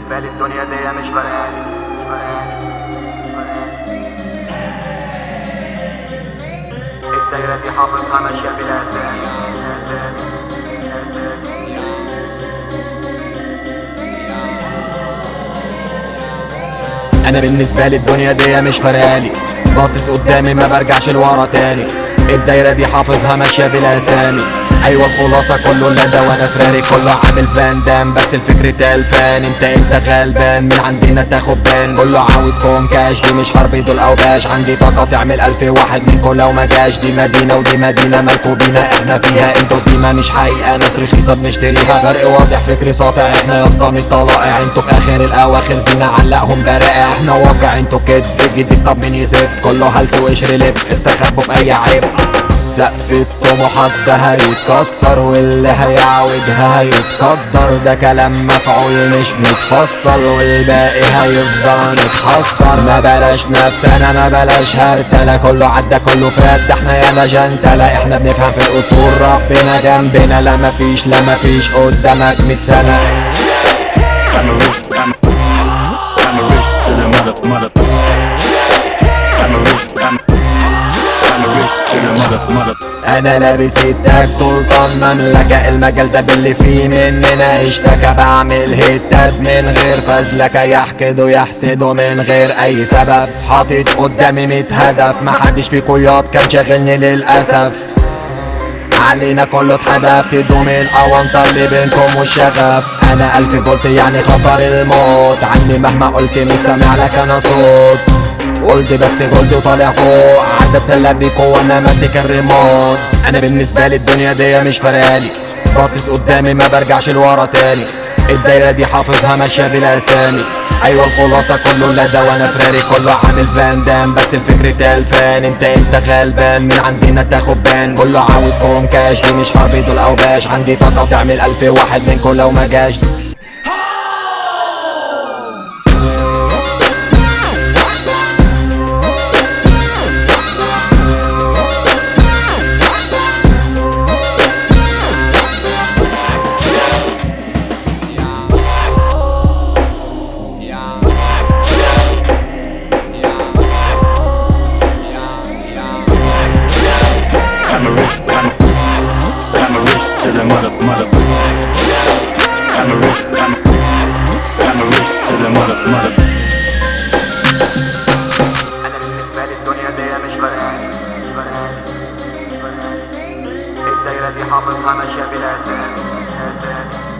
بالنسبة لي الدنيا دي مش فارقاني مش فارقاني مش فارقاني الدايرة دي حافظها ماشية بلا أسامي بلا أسامي بلا أسامي انا بالنسبه لي الدنيا دي مش فارقالي باصص قدامي ما برجعش لورا تاني الدايره دي حافظها ماشيه بلا اسامي ايوه الخلاصه كله لا ده وانا فراري كله عامل فان دام بس الفكر تلفان انت انت غلبان من عندنا تاخد بان كله عاوز كون كاش دي مش حرب دول اوباش عندي طاقه تعمل الف واحد منكم لو ما جاش دي مدينه ودي مدينه مالكوا بينا احنا فيها انتوا سيما مش حقيقه ناس رخيصه بنشتريها فرق واضح فكري ساطع احنا يا اسطى من طلائع انتوا في اخر الاواخر زينه علقهم برائع احنا واقع انتوا كدب جديد طب مين يزيد كله هلس وقشر لب استخبوا في اي عيب سقف الطموحات ده هيتكسر واللي هيعوجها هيتقدر ده كلام مفعول مش متفصل والباقي هيفضل متحصر ما بلاش نفسنا ما بلاش هرتلة كله عدى كله فات ده احنا ياما جنتلة احنا بنفهم في الاصول ربنا جنبنا لا مفيش لا مفيش قدامك مية سنة I'm a rich, I'm a, I'm a rich to the mother, mother. I'm a rich, I'm a, I'm a rich to the mother, mother. انا لابس التاج سلطان مملكة المجال ده باللي فيه مننا اشتكى بعمل هيتات من غير فزلكة يحقدوا يحسدوا من غير اي سبب حاطط قدامي ميت هدف محدش في قياد كان شاغلني للاسف علينا كله اتحدف تدوم الاونطة اللي بينكم والشغف انا الف فولت يعني خطر الموت عني مهما قلت مش سامع لك انا صوت قلت بس قلت وطالع فوق عدت سلة بيكو وانا ماسك الريموت انا بالنسبة لي الدنيا دي مش فارقالي باصص قدامي ما برجعش لورا تاني الدايرة دي حافظها ماشية بلا اسامي ايوه الخلاصة كله لا ده وانا فراري كله عامل فان دام بس الفكر تلفان انت انت غلبان من عندنا تاخد بان كله عاوز كون كاش دي مش حرب دول اوباش عندي طاقة تعمل الف واحد منكم لو ما جاش I'm a rich, I'm a, I'm a rich to the mother, mother. I'm a rich, I'm a, I'm a rich to the mother, mother. أنا بالنسبة لي الدنيا دي مش فارقاني مش فارقاني مش فارقاني الدايرة دي حافظها ماشية بلا أسامي بلا أسامي